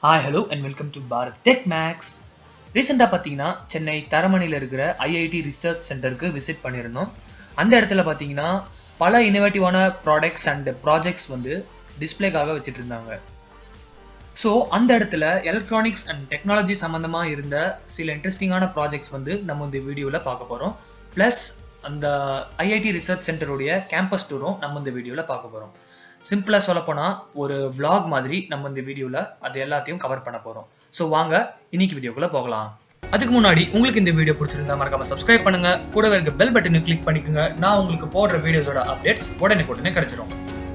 Hi hello and welcome to Bharat tech max ரீசெண்டாக பார்த்தீங்கன்னா சென்னை தரமணியில் இருக்கிற ஐஐடி ரிசர்ச் சென்டருக்கு விசிட் பண்ணியிருந்தோம் அந்த இடத்துல பார்த்தீங்கன்னா பல இனோவேட்டிவான ப்ராடக்ட்ஸ் அண்ட் ப்ராஜெக்ட்ஸ் வந்து டிஸ்பிளேக்காக வச்சுட்டு இருந்தாங்க ஸோ அந்த இடத்துல எலக்ட்ரானிக்ஸ் அண்ட் டெக்னாலஜி சம்மந்தமாக இருந்த சில இன்ட்ரெஸ்டிங்கான ப்ராஜெக்ட்ஸ் வந்து நம்ம இந்த வீடியோவில் பார்க்க போகிறோம் ப்ளஸ் அந்த ஐஐடி ரிசர்ச் சென்டருடைய கேம்பஸ் டூரும் நம்ம இந்த வீடியோவில் பார்க்க போகிறோம் சிம்பிளாக சொல்லப்போனால் ஒரு vlog மாதிரி நம்ம இந்த வீடியோவில் அது எல்லாத்தையும் கவர் பண்ண போகிறோம் ஸோ வாங்க இன்னைக்கு வீடியோக்குள்ளே போகலாம் அதுக்கு முன்னாடி உங்களுக்கு இந்த வீடியோ பிடிச்சிருந்தா மறக்காம சப்ஸ்கிரைப் பண்ணுங்க கூடவே இருக்க பெல் பட்டனை கிளிக் பண்ணிக்கோங்க நான் உங்களுக்கு போடுற வீடியோஸோட அப்டேட்ஸ் உடனே உடனே கிடைச்சிரும்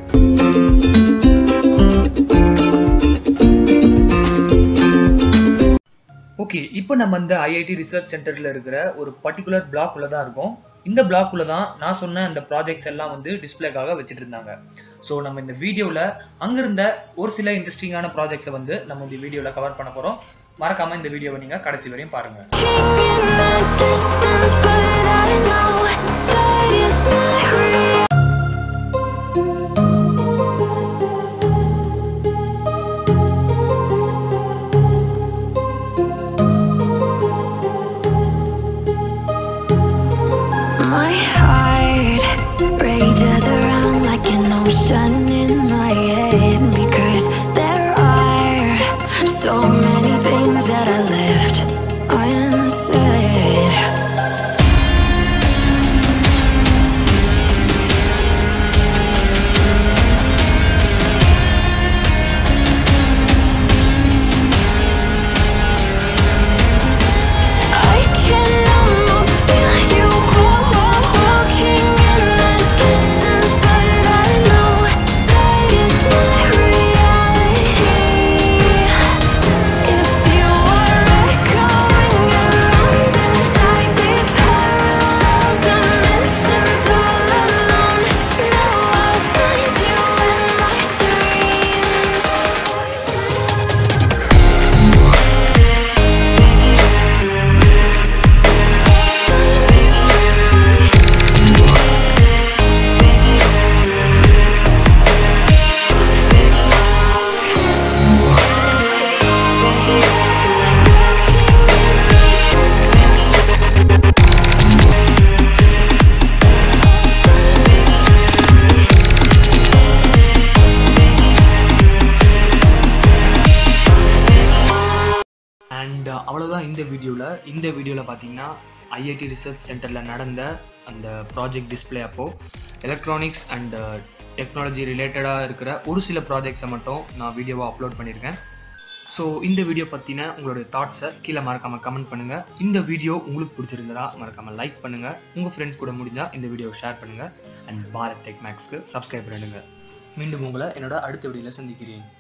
ஓகே இப்போ நம்ம இந்த ஐஐடி ரிசர்ச் சென்டர்ல இருக்கிற ஒரு பர்டிகுலர் பிளாக் உள்ள தான் இருக்கோம் இந்த பிளாக் உள்ள தான் நான் சொன்ன அந்த ப்ராஜெக்ட்ஸ் எல்லாம் வந்து டிஸ்பிளேக்காக வச்சுட்டு இருந்தாங்க ஸோ நம்ம இந்த வீடியோவில் அங்கிருந்த ஒரு சில இன்ட்ரெஸ்டிங்கான ப்ராஜெக்ட்ஸை வந்து நம்ம இந்த வீடியோவில் கவர் பண்ண போகிறோம் மறக்காம இந்த வீடியோவை நீங்கள் கடைசி வரையும் பாருங்க in the distance, but I know that it's not real. My heart rages around like an ocean in my head because there are so many things that I left unsaid. I can almost feel you walking in the distance, but I know that it's not reality. If you are echoing around inside these parallel dimensions all alone, know I'll find you in my dreams. And அவ்வளோதான் இந்த வீடியோவில் இந்த வீடியோவில் பார்த்தீங்கன்னா IIT research சென்டரில் நடந்த அந்த project display அப்போது எலக்ட்ரானிக்ஸ் அண்ட் டெக்னாலஜி ரிலேட்டடாக இருக்கிற ஒரு சில ப்ராஜெக்ட்ஸை மட்டும் நான் வீடியோவாக அப்லோட் பண்ணியிருக்கேன் ஸோ இந்த வீடியோ பற்றின உங்களுடைய தாட்ஸை கீழே மறக்காமல் கமெண்ட் பண்ணுங்கள் இந்த வீடியோ உங்களுக்கு பிடிச்சிருந்ததா மறக்காமல் லைக் பண்ணுங்கள் உங்கள் ஃப்ரெண்ட்ஸ் கூட முடிஞ்சால் இந்த வீடியோவை ஷேர் பண்ணுங்கள் அண்ட் பாரத் டெக் மேக்ஸ்க்கு சப்ஸ்கிரைப் பண்ணுங்கள் மீண்டும் உங்களை என்னோட அடுத்த வீடியோவில் சந்திக்கிறேன்